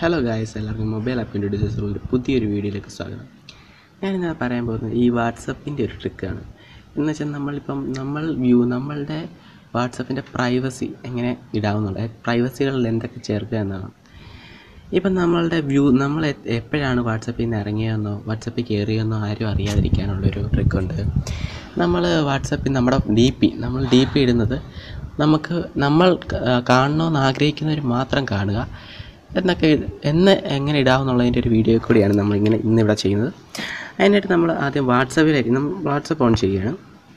hello guys എല്ലാവർക്കും mobile app ഇൻട്രൊഡ്യൂസറുടെ പുതിയൊരു വീഡിയോയിലേക്ക് സ്വാഗതം ഞാനിന്ന് പറയാൻ പോകുന്നത് ഈ വാട്സപ്പിൻ്റെ ഒരു ട്രിക്കാണ് എന്ന് വെച്ചാൽ നമ്മളിപ്പം നമ്മൾ വ്യൂ നമ്മളുടെ വാട്സപ്പിൻ്റെ പ്രൈവസി എങ്ങനെ ഇടാവുന്നുള്ളത് പ്രൈവസികളിൽ എന്തൊക്കെ ചേർക്കുക എന്നാണ് ഇപ്പം നമ്മളുടെ വ്യൂ നമ്മൾ എ- എപ്പോഴാണ് വാട്സപ്പിൽ നിന്ന് ഇറങ്ങിയെന്നോ വാട്സപ്പിൽ കയറിയെന്നോ ആരും അറിയാതിരിക്കാനുള്ളൊരു ട്രിക്കുണ്ട് നമ്മൾ വാട്സപ്പിൽ നമ്മുടെ ഡി പി നമ്മൾ ഡി പി ഇടുന്നത് നമുക്ക് നമ്മൾ ക- കാണണമെന്ന് ആഗ്രഹിക്കുന്നവർ മാത്രം കാണുക എന്നൊക്കെ ഇത് എന്ന് എങ്ങനെ ഇടാമെന്നുള്ളതിൻ്റെ ഒരു വീഡിയോ കൂടിയാണ് നമ്മളിങ്ങനെ ഇന്നിവിടെ ചെയ്യുന്നത് അതിനായിട്ട് നമ്മൾ ആദ്യം വാട്സപ്പിലേക്ക് നമ്മൾ വാട്സപ്പ് ഓൺ ചെയ്യുകയാണ്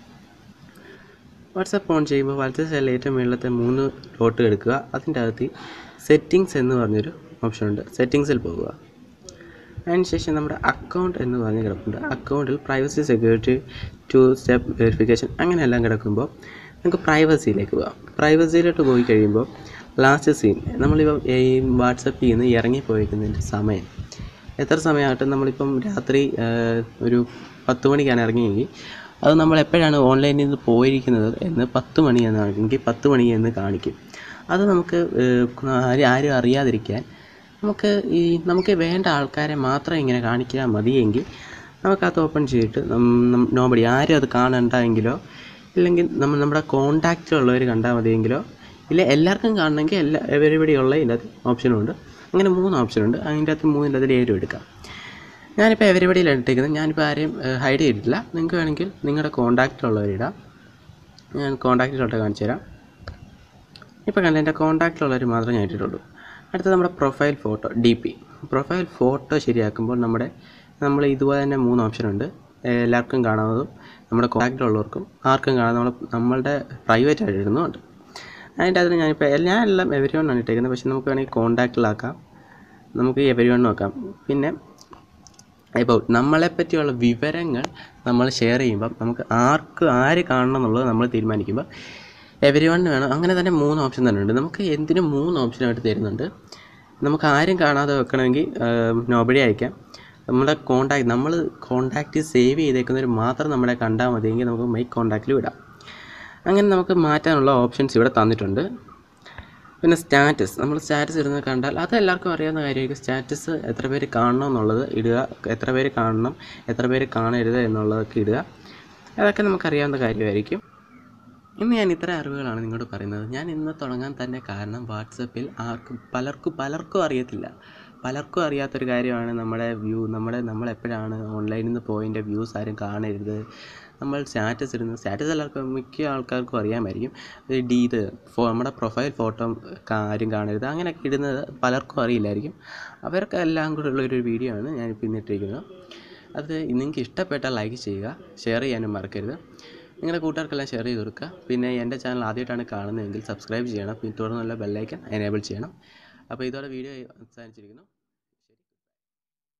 വാട്സപ്പ് ഓൺ ചെയ്യുമ്പോൾ വലത്തെ സൈഡിൽ ഏറ്റവും മുകളിലത്തെ മൂന്ന് ഡോട്ട് എടുക്കുക അതിൻ്റെ അകത്ത് സെറ്റിങ്സ് എന്ന് പറഞ്ഞൊരു ഓപ്ഷൻ ഉണ്ട് സെറ്റിങ്സിൽ പോകുക അതിനുശേഷം നമ്മുടെ അക്കൗണ്ട് എന്ന് പറഞ്ഞ് കിടപ്പുണ്ട് അക്കൗണ്ടിൽ privacy security two step verification അങ്ങനെയെല്ലാം കിടക്കുമ്പോൾ നമുക്ക് പ്രൈവസിയിലേക്ക് പോകാം പ്രൈവസിയിലോട്ട് പോയി കഴിയുമ്പോൾ ലാസ്റ്റ് സീൻ നമ്മളിപ്പം ഈ വാട്സപ്പിൽ നിന്ന് ഇറങ്ങിപ്പോയിരിക്കുന്നതിൻ്റെ സമയം എത്ര സമയമായിട്ട് നമ്മളിപ്പം രാത്രി ആ, ഒരു പത്ത് മണിക്കാണ് ഇറങ്ങിയെങ്കിൽ അത് നമ്മൾ എപ്പോഴാണ് ഓൺലൈനിൽ നിന്ന് പോയിരിക്കുന്നത് എന്ന് പത്ത് മണി എന്നാണെങ്കിൽ പത്ത് മണി എന്ന് കാണിക്കും അത് നമുക്ക് ഏഹ്, ആരും ആരും അറിയാതിരിക്കാൻ നമുക്ക് ഈ നമുക്ക് വേണ്ട ആൾക്കാരെ മാത്രം ഇങ്ങനെ കാണിക്കാൻ മതിയെങ്കിൽ നമുക്കത് ഓപ്പൺ ചെയ്തിട്ട് നോബടി ആരും അത് കാണണ്ടെങ്കിലോ ഇല്ലെങ്കിൽ നമ്മൾ നമ്മുടെ കോണ്ടാക്റ്റിലുള്ളവർ കണ്ടാൽ മതിയെങ്കിലോ ഇല്ല എല്ലാവർക്കും കാണണമെങ്കിൽ എല്ലാ എവരിബഡി ഉള്ള ഇതിൻ്റെ അകത്ത് ഓപ്ഷനുണ്ട് അങ്ങനെ മൂന്ന് ഓപ്ഷനുണ്ട് അതിൻ്റെ അകത്ത് മൂന്നിൻ്റെ അതിൽ ഏഴും എടുക്കാം ഞാനിപ്പോൾ എവരിബഡിയിലാണ് ഇട്ടേക്കുന്നത് ഞാനിപ്പോൾ ആരെയും ഹൈഡ് ചെയ്തിട്ടില്ല നിങ്ങൾക്ക് വേണമെങ്കിൽ നിങ്ങളുടെ കോണ്ടാക്റ്റിലുള്ളവരിടാം ഞാൻ കോണ്ടാക്റ്റിലോട്ട് കാണിച്ചു തരാം ഇപ്പോൾ കണ്ട എൻ്റെ കോണ്ടാക്റ്റിലുള്ളവർ മാത്രമേ ഞാൻ ഇട്ടിട്ടുള്ളൂ അടുത്തത് നമ്മുടെ profile photo D P profile photo ശരിയാക്കുമ്പോൾ നമ്മുടെ നമ്മൾ ഇതുപോലെ തന്നെ മൂന്ന് ഓപ്ഷൻ ഉണ്ട് എല്ലാവർക്കും കാണാവുന്നതും നമ്മുടെ കോണ്ടാക്റ്റിലുള്ളവർക്കും ആർക്കും കാണാൻ നമ്മൾ നമ്മളുടെ പ്രൈവറ്റ് ആയിട്ട് ഇടുന്നുമുണ്ട് അതിൻ്റെ അതിന് ഞാനിപ്പോൾ ഞാൻ എല്ലാം എവരി വൺ ആണ് ഇട്ടേക്കുന്നത് പക്ഷേ നമുക്ക് വേണമെങ്കിൽ കോണ്ടാക്റ്റിലാക്കാം നമുക്ക് എവരി വൺ നോക്കാം പിന്നെ ഇപ്പോൾ നമ്മളെ പറ്റിയുള്ള വിവരങ്ങൾ നമ്മൾ ഷെയർ ചെയ്യുമ്പം നമുക്ക് ആർക്ക് ആര് കാണണം എന്നുള്ളത് നമ്മൾ തീരുമാനിക്കുമ്പോൾ എവരി വൺ വേണം അങ്ങനെ തന്നെ മൂന്ന് ഓപ്ഷൻ തന്നെ ഉണ്ട് നമുക്ക് എന്തിനും മൂന്ന് ഓപ്ഷനായിട്ട് തരുന്നുണ്ട് നമുക്ക് ആരും കാണാതെ വെക്കണമെങ്കിൽ നോബടി അയക്കാം നമ്മുടെ കോണ്ടാക്ട് നമ്മൾ കോണ്ടാക്റ്റ് സേവ് ചെയ്തേക്കുന്നവർ മാത്രം നമ്മളെ കണ്ടാൽ മതിയെങ്കിൽ നമുക്ക് മൈക്ക് കോണ്ടാക്റ്റിൽ വിടാം അങ്ങനെ നമുക്ക് മാറ്റാനുള്ള ഓപ്ഷൻസ് ഇവിടെ തന്നിട്ടുണ്ട് പിന്നെ സ്റ്റാറ്റസ് നമ്മൾ സ്റ്റാറ്റസ് ഇടുന്നത് കണ്ടാൽ അത് എല്ലാവർക്കും അറിയാവുന്ന കാര്യമായിരിക്കും സ്റ്റാറ്റസ് എത്ര പേര് കാണണം എന്നുള്ളത് ഇടുക എത്ര പേര് കാണണം എത്ര പേര് കാണരുത് എന്നുള്ളതൊക്കെ ഇടുക അതൊക്കെ നമുക്കറിയാവുന്ന കാര്യമായിരിക്കും ഇന്ന് ഞാൻ ഇത്ര അറിവുകളാണ് നിങ്ങളോട് പറയുന്നത് ഞാൻ ഇന്ന് തുടങ്ങാൻ തന്നെ കാരണം വാട്സപ്പിൽ ആർക്കും പലർക്കും പലർക്കും അറിയത്തില്ല പലർക്കും അറിയാത്തൊരു കാര്യമാണ് നമ്മുടെ വ്യൂ നമ്മുടെ നമ്മൾ എപ്പോഴാണ് ഓൺലൈനിൽ നിന്ന് പോയതിൻ്റെ വ്യൂസ് ആരും കാണരുത് നമ്മൾ സ്റ്റാറ്റസ് ഇടുന്നത് സ്റ്റാറ്റസ് എല്ലാവർക്കും മിക്ക ആൾക്കാർക്കും അറിയാമായിരിക്കും ഇത് ഡി ഇത് ഫോ നമ്മുടെ പ്രൊഫൈൽ ഫോട്ടോ ആരും കാണരുത് അങ്ങനെയൊക്കെ ഇടുന്നത് പലർക്കും അറിയില്ലായിരിക്കും അവർക്ക് എല്ലാം കൂടെ ഉള്ളൊരു വീഡിയോ ആണ് ഞാനിപ്പോൾ ഇന്നിട്ടിരിക്കുന്നത് അത് നിങ്ങൾക്ക് ഇഷ്ടപ്പെട്ടാൽ ലൈക്ക് ചെയ്യുക ഷെയർ ചെയ്യാനും മറക്കരുത് നിങ്ങളുടെ കൂട്ടുകാർക്കെല്ലാം ഷെയർ ചെയ്ത് കൊടുക്കുക പിന്നെ എൻ്റെ ചാനൽ ആദ്യമായിട്ടാണ് കാണുന്നതെങ്കിൽ സബ്സ്ക്രൈബ് ചെയ്യണം പിന്നെ തുടർന്നുള്ള ബെല്ലൈക്കൻ എനേബിൾ ചെയ്യണം അപ്പോൾ ഇതോടെ വീഡിയോ അവസാനിച്ചിരിക്കുന്നു